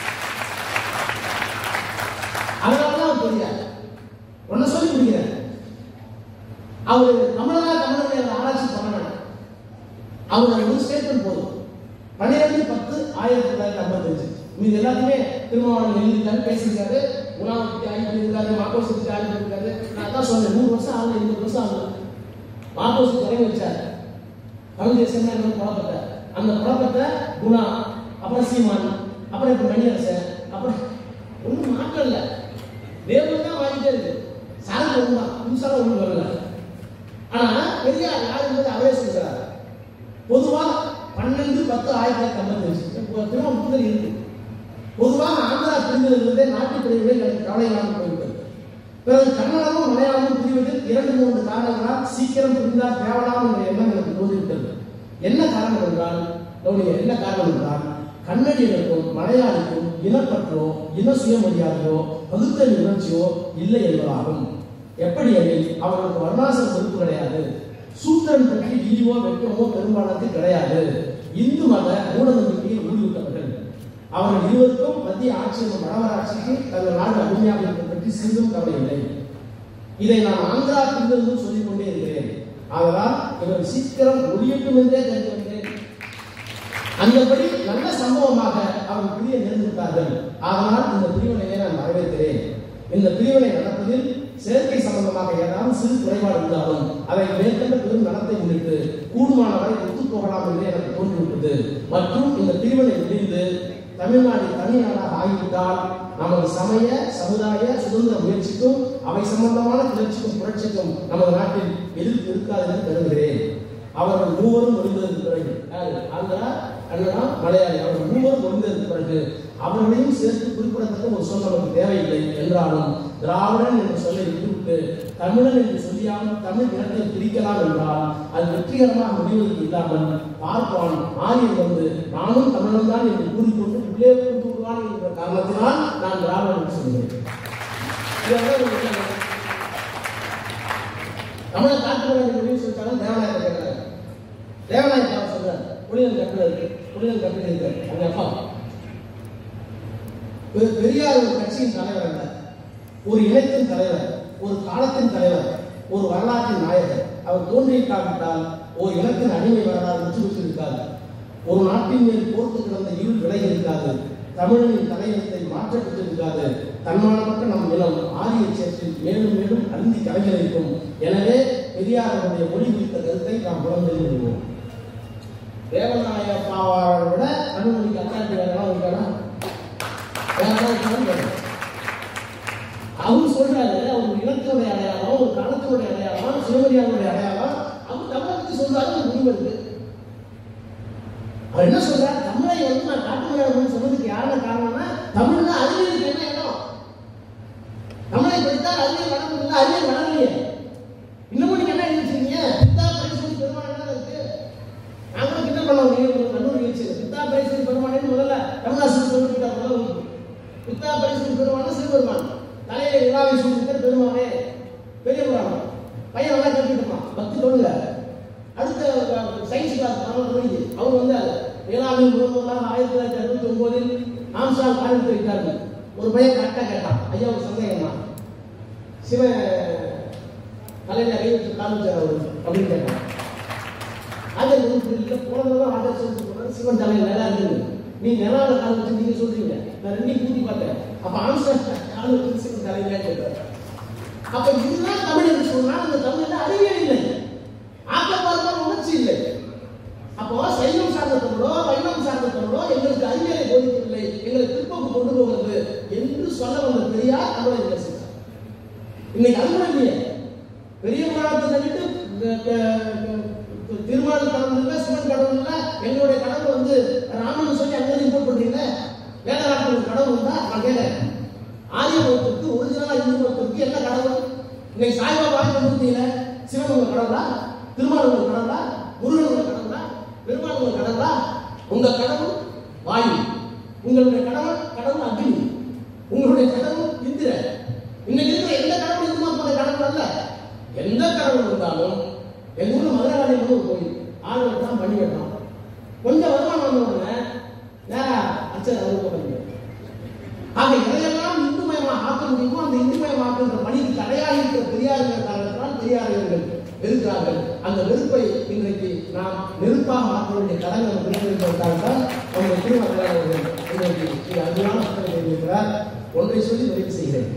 அதனாலதான் பெரியார் ஒன்ன சொல்லி முடிக்கிறேன் அவர் தமிழனா தமிழனை ஆராய்ச்சி பண்ண வேண்டாம் அவருடைய ஒரு ஸ்டேட்மெண்ட் போதும் பன்னிரெண்டு பத்து ஆயிரத்தி தொள்ளாயிரத்தி ஐம்பத்தஞ்சு மீது எல்லாத்தையுமே திருமாவளவன் எழுதியிருக்காரு பேசியிருக்காரு உணவுக்கு ஆய்வு இருக்காரு மாப்போசிக்கு ஆய்வு இருக்காரு நான் தான் சொன்னேன் நூறு வருஷம் ஆகல இருபது வருஷம் ஆகல மாப்போசி குறைய வச்சார் தமிழ் தேசம் என்ன குழப்பத்தை அந்த குழப்பத்தை குணா அப்புறம் சீமான் அப்புறம் இப்ப மணியரசன் அப்புறம் ஒன்றும் மாற்றம் இல்லை தேவன் தான் மாறிட்டே இருக்கு சரக்கு ஒன்று தான் புதுசாக ஒன்றும் வரல ஆனா பெரியார் யாருன்றது அவரே சொல்றாரு பொதுவா பன்னெண்டு பத்து ஆயிரத்தி தொள்ளாயிரத்தி ஐம்பத்தஞ்சு இப்போ திரும்ப புத்தல் இருக்கு பொதுவாக ஆந்திரா பிரிந்ததிலிருந்தே நாட்டு பிரிவுகளை எனக்கு கவலை இல்லாமல் போய்விட்டது பிறகு கன்னடமும் மலையாளமும் பிரிவதில் இரண்டு மூன்று காரணங்களால் சீக்கிரம் பிரிந்தால் தேவலாம் என்ற எண்ணம் எனக்கு தோன்றிவிட்டது என்ன காரணம் என்றால் கவனிங்க, என்ன காரணம் என்றால் கன்னடியருக்கும் மலையாளிக்கும் இனப்பற்றோ இன சுயமரியாதையோ பகுத்தறி உணர்ச்சியோ இல்லை என்பதாகும் எப்படி எனில் அவர்களுக்கு வர்ணாசிரம் பொறுப்பு கிடையாது சூத்திரன் பற்றி ஈவோ வெட்கமோ பெரும்பாலானது கிடையாது இந்து மத மூடநம்பிக்கையில் ஊடுவிட்டவர்கள் அவர்கள் இருவருக்கும் மத்திய ஆட்சி என்ற மனவராட்சிக்கு தங்கள் நாடு அடிமையாக இருப்பது பற்றி சிறிதும் கவலை இல்லை இதை நான் ஆந்திரா பிரிந்திருந்தும் சொல்லிக் கொண்டே இருக்கிறேன் ஆதலால் இவர் சீக்கிரம் ஒளியட்டும் என்றே தெரிந்து வந்தேன் அந்தபடி நல்ல சம்பவமாக அவர் பிரிய நேர்ந்துவிட்டார்கள் அதனால் இந்த பிரிவினையை நான் வரவேற்கிறேன் இந்த பிரிவினை நடப்பதில் சேர்க்கை சம்பந்தமாக ஏதாவது சிறு குறைபாடு இருந்தாலும் அதை மேற்கொண்ட பெரும் நடத்தை முன்னிட்டு கூடுமானவரை ஒத்துப் போகலாம் என்று எனக்கு தோன்றிவிட்டது மற்றும் இந்த பிரிவினை முடிந்து தமிழ்நாடு தனி நாடாக ஆகிவிட்டால் நமது சமய சமுதாய சுதந்திர முயற்சிக்கும் அவை சம்பந்தமான கிளர்ச்சிக்கும் புரட்சிக்கும் நமது நாட்டில் எதிர்ப்பு இருக்காது என்று கருதுகிறேன் அவர்கள் மூவரும் முடிந்ததற்கு பிறகு யாரு? ஆந்திரா கன்னடா மலையாளி அவர்கள் மூவரும் முடிந்ததற்கு பிறகு அவர்களையும் சேர்த்து குறிப்பிடத்தக்க ஒரு சொல் நமக்கு தேவையில்லை என்றாலும் திராவிடன் என்று சொல்லை விட்டுவிட்டு தமிழன் என்று சொல்லியாமல் தமிழ் இனத்தை பிரிக்கலாம் என்றால் அது வெற்றிகரமாக முடிவதற்கு இல்லாமல் பார்ப்பான் ஆரியன் வந்து நானும் தமிழன் தான் என்று கூறிக்கொண்டு உள்ளே கொண்டு விடுவான் என்ற காரணத்தினால் நான் திராவிடன் என்று சொல்கிறேன் இதுதான் ஒரு விஷயம். தமிழை காட்டுகிறார் முடிவு சொல்லிட்டாங்க தேவநாயகர் கேட்கிறார் தேவநாயகர் சொல்றார் புலிகள் கட்டில இருக்கு புலிகள் கட்டில இருக்கு அவங்க அப்பா பெ- பெரியார் ஒரு கட்சியின் தலைவர் அல்ல ஒரு இனத்தின் தலைவர் ஒரு காலத்தின் தலைவர் ஒரு வரலாற்றின் நாயகர் அவர் தோன்றியிருக்காவிட்டால் ஒரு இனத்தின் அடிமை வரலாறு முற்றுவிட்டு இருக்காது ஒரு நாட்டின் மேல் போர்த்து கிடந்த இருள் விலகி இருக்காது தமிழனின் தலையத்தை மாற்றப்பட்டு இருக்காது தன்மானமற்ற நம் இனம் ஆரிய சேற்றில் மேலும் மேலும் அழுந்தி கலைஞர் இருக்கும் எனவே பெரியாருடைய மொழி குறித்த கருத்தை நாம் புலந்து விடுவோம் தேவநாய பாவாரை விட தமிழ்மொழிக்கு அத்தாட்டி வேற எல்லாம் இருக்கானா வேற எல்லாம் இருக்கான்னு கேட்கிறேன். அவர் சொல்றாரு அவர் இனத்தினுடைய அடையாளம் ஒரு காலத்தினுடைய அடையாளம் சிவமரியாதையுடைய அடையாளம் அவர் தமிழை பத்தி சொல்றாரு ஒரு முடிவு இருக்கு அவர் என்ன சொல்றாரு தமிழை வந்து நான் காட்டு மலையாளம் சொன்னதுக்கு யாருன்னு காரணம்னா தமிழ்ல அறிவியலுக்கு என்ன இடம் தமிழை படித்தால் அறிவியல் வளர்ந்து இல்லை அறிவியல் வளரலையே இன்னமும் நீங்க என்ன எழுதிருக்கீங்க பித்தா பரிசு பெருமாள் என்ன இருக்கு நாங்களும் கிட்ட பண்ணோம் நீங்க ஒரு நல்லூர் நிகழ்ச்சி பித்தா பரிசு பெருமாள் முதல்ல தமிழாசிரியர் சொல்லிட்டு முதல்ல பித்தா பரிசு பெருமாள் சிவபெருமான் தலையில விழாவை சூழ்நிலை பெருமானே பெரிய புராணம் பையன் நல்லா கற்றுக்கிட்டுமா பக்தி தொழுங்க அடுத்த சயின்ஸ் கிளாஸ் மாணவர் மணிக்கு அவர் வந்தார் ஏழாவது முதல் முதலாக ஆயிரத்தி தொள்ளாயிரத்தி அறுபத்தி ஒன்பதில் ஆம்சாங் ஆரம்பித்து வைத்தார்கள் ஒரு பையன் கரெக்டாக கேட்டான் ஐயா ஒரு சந்தேகம்மா சிவன் தலையில கை வச்சு காமிச்சார் அவர் அப்படின்னு கேட்டான் அது உங்களுக்கு இல்லை போனதெல்லாம் ஆர்டர் சொல்லிட்டு போனாரு சிவன் தலையில் நல்லா இருக்குது நீ நிலால கால் வச்சு நீங்க சொல்றீங்க நான் ரெண்டையும் கூட்டி பார்த்தேன் அப்ப ஆம்ஸ்டர் கால் வச்சு சிவன் தலையில கேட்டார் அப்ப இதுதான் தமிழ் என்று சொன்னால் அந்த தமிழ்ல அறிவியல் இல்லை ஆக்கப்பார்ப்பான உணர்ச்சி இல்லை அப்போ சைவம் சார்ந்த தமிழோ வைணவம் சார்ந்த தமிழோ எங்களுக்கு அறிவியலை போதிக்கவில்லை எங்களை பிற்போக்கு கொண்டு போகிறது என்று சொல்ல வந்த பெரியார் தமிழை விமர்சித்தார் இன்னைக்கு அது கூட இல்லையே பெரிய புராணத்தை தள்ளிட்டு க- க- க- திருமால் கடவுள் இல்ல சிவன் கடவுள் இல்ல எங்களுடைய கடவுள் வந்து ராமன் சொல்லி அங்கே ரிப்போர்ட் பண்றீங்க வேத நாட்டில் ஒரு கடவுள் இருந்தா நான் கேட்கிறேன் ஆரிய மதத்திற்கு ஒரிஜினலா இந்து மதத்திற்கு என்ன கடவுள் இன்னைக்கு சாய்பாபா கொடுத்தீங்க சிவன் உங்க கடவுளா திருமால் உங்க கடவுளா முருகன் உங்க கடவுளா பெருமாள் உங்க கடவுளா உங்க கடவுள் வாயு உங்களுடைய கடவுள் கடவுள் அக்னி உங்களுடைய கடவுள் இந்திரன் இன்னைக்கு இருக்கிற எந்த கடவுள் இந்து மதத்தோட கடவுள் அல்ல எந்த கடவுள் இருந்தாலும் எங்க ஊர்ல மதுரகாளியம் ஒரு கோயில் ஆள் வெட்டான் பண்ணி வெட்டான் கொஞ்சம் வருமானம் வந்த உடனே நேரா அச்சர் அறுவடை பண்ணிடுவார் ஆக எதையெல்லாம் இந்துமயமாக ஆக்க முடியுமோ அந்த இந்துமயமாக்குகின்ற பணிக்கு தடையாக இருக்கிற பெரியார்கள் காரணத்தினால் பெரியார்கள் இருக்கிறார்கள் அந்த வெறுப்பை இன்றைக்கு நாம் நெருப்பாக மாற்ற வேண்டிய கடமை நமக்கு இருக்கிறதற்காக தான் நம்முடைய திருமணம் இன்றைக்கு இது அருமையான புத்தகம் எழுதியிருக்கிறார் ஒன்றை சொல்லி நிறைவு செய்கிறேன்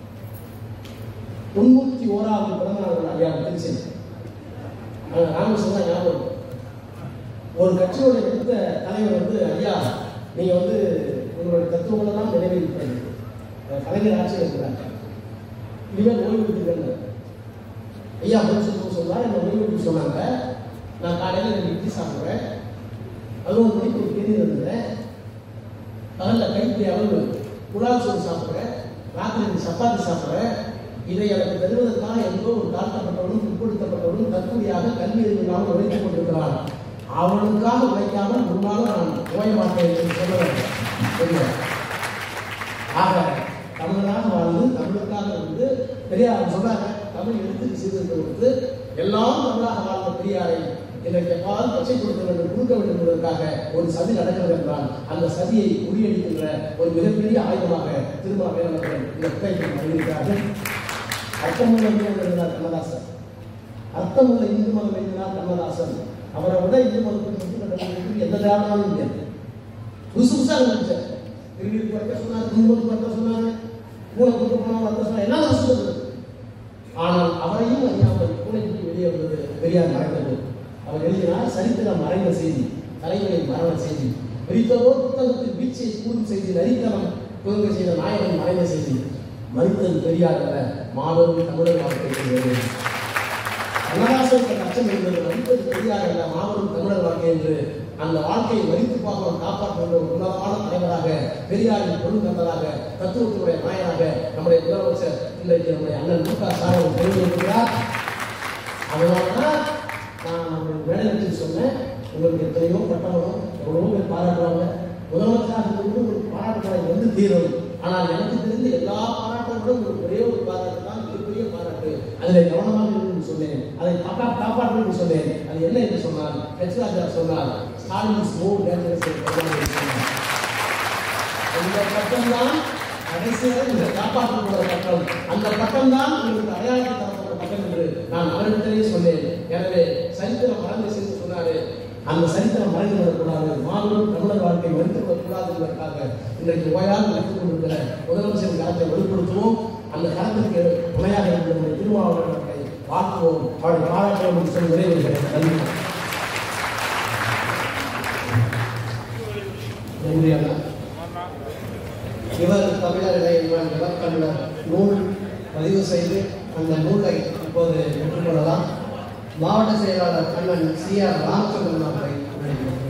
தொண்ணூத்தி ஓராவது பிறந்தநாள் விழா ஐயா திருச்சி அங்க ராம சொன்னா ஞாபகம் ஒரு கட்சியோட எடுத்த தலைவர் வந்து ஐயா நீங்க வந்து உங்களுடைய தத்துவங்களெல்லாம் நிறைவேறிப்பது கலைஞர் ஆட்சியில் இருக்கிறாங்க இனிமேல் ஓய்வு எடுத்துக்கங்க ஐயா முடிச்சு சொன்னார் என்ன ஓய்வு எடுக்க சொன்னாங்க நான் காலையில் ரெண்டு இட்லி சாப்பிட்றேன் பதினொன்று மணிக்கு ஒரு கேள்வி இருந்தேன் பகலில் கைப்பிடி அளவு குழால் சோறு சாப்பிட்றேன் ராத்திரி ரெண்டு சப்பாத்தி சாப்பிட்றேன் இதை எனக்கு தருவதற்காக எங்கோ ஒரு தாழ்த்தப்பட்டவனும் பிற்படுத்தப்பட்டவனும் தற்கொலையாக கல்வி இல்லாமல் உழைத்துக் கொண்டிருக்கிறான் அவனுக்காக உழைக்காமல் முன்னாலும் நான் ஓய மாட்டேன் என்று சொல்லுவேன் சரியா? ஆக தமிழனாக வாழ்ந்து தமிழுக்காக வந்து பெரியார் சொன்னாங்க தமிழ் எழுத்துக்கு சீர்திருத்தம் கொடுத்து எல்லாம் தமிழாக வாழ்ந்த பெரியாரை இன்றைக்கு பால் பச்சை கொடுக்க வேண்டும் கொடுக்க வேண்டும் என்பதற்காக ஒரு சதி நடக்கிறது என்றால் அந்த சதியை முறியடிக்கின்ற ஒரு மிகப்பெரிய ஆயுதமாக திருமா வேலவர்கள் இந்த புத்தகத்தில் அறிவிக்கிறார்கள் அர்த்தமுள்ள இந்து மதம் எழுதினார் கண்ணதாசன் அர்த்தமுள்ள இந்து மதம் எழுதினார் கண்ணதாசன் அவரை விட இந்து மதத்துக்கு முட்டு கட்டணத்துக்கு எந்த திராவிடமும் இல்லை புதுசு புதுசாக நினைச்சேன் திருவிழி பார்க்க சொன்னாங்க கும்பல் பார்க்க சொன்னாங்க பூனை கொண்டு போனாங்க பார்க்க சொன்னாங்க என்ன சொல்றது ஆனால் அவரையும் அறியாமல் பூனைக்கு வெளியே வந்தது பெரியார் மறைந்தது அவர் எழுதினார் சரித்திரம் மறைந்த செய்தி தலைவரை மரண செய்தி பிரித்ததோ புத்தகத்தில் வீச்சை கூடும் செய்தி நரித்தனம் துவங்க செய்த நாயகன் மறைந்த செய்தி மறித்தது பெரியார் அல்ல மாபெரும் தமிழர் வாழ்க்கை செய்வது கண்ணதாசனுக்கு அச்சம் இருந்தது மறித்தது பெரியார் அல்ல மாபெரும் தமிழர் வாழ்க்கை என்று அந்த வாழ்க்கையை மறித்து பார்க்க காப்பாற்றுகின்ற ஒரு உன்னதமான தலைவராக பெரியாரின் பொருள் தந்ததாக தத்துவத்தினுடைய நாயனாக நம்முடைய முதலமைச்சர் இன்றைக்கு நம்முடைய அண்ணன் மு க ஸ்டாலின் தெரிவித்திருக்கிறார் அதனாலதான் நான் நம்முடைய மேடையில் சொன்னேன் உங்களுக்கு எத்தனையோ பட்டம் வரும் எவ்வளவோ பேர் பாராட்டுவாங்க முதலமைச்சராக இருந்து உங்களுக்கு பாராட்டுகளை வந்து தீரும் ஆனால் எனக்கு தெரிந்த எல்லா பாராட்டுகளும் உங்களுக்கு ஒரே ஒரு பாராட்டு தான் மிகப்பெரிய பாராட்டு அதில் கவனமாக இருக்குன்னு சொன்னேன் அதை காப்பா காப்பாற்றணும்னு சொன்னேன் அது என்ன என்று சொன்னார் ஹெச் ராஜா சொன்னார் ஸ்டாலின் இஸ் மோர் டேஞ்சரஸ் சொன்னார் இந்த பட்டம் தான் கடைசியாக இந்த காப்பாற்றப்படுற பட்டம் அந்த பட்டம் தான் உங்களுக்கு அடையாளத்தை தரப்பட்ட பட்டம் என்று நான் அவரிடத்திலேயே சொன்னேன் எனவே சரித்திரம் மறந்து சென்று சொன்னாரு அந்த சரித்திரம் மறைந்து விடக்கூடாது மாபெரும் தமிழர் வாழ்க்கை மறுத்து விடக்கூடாது என்பதற்காக இன்றைக்கு ஓயால் நடத்திக் கொண்டிருக்கிற முதலமைச்சரின் கரத்தை வலுப்படுத்துவோம் அந்த கரத்திற்கு துணையாக இருந்த நம்முடைய திருமாவளவர்களை வாழ்த்துவோம் அவரை பாராட்டுவோம் என்று சொல்லி விரைவில் நன்றி நன்றி அண்ணா இவர் தமிழர்களை இவர் இலக்கண நூல் பதிவு செய்து அந்த நூலை இப்போது பெற்றுக்கொள்ளலாம் மாவட்ட செயலாளர் கண்ணன் சி ஆர் ராமச்சந்திரன் அவர்களை அழைக்கிறேன்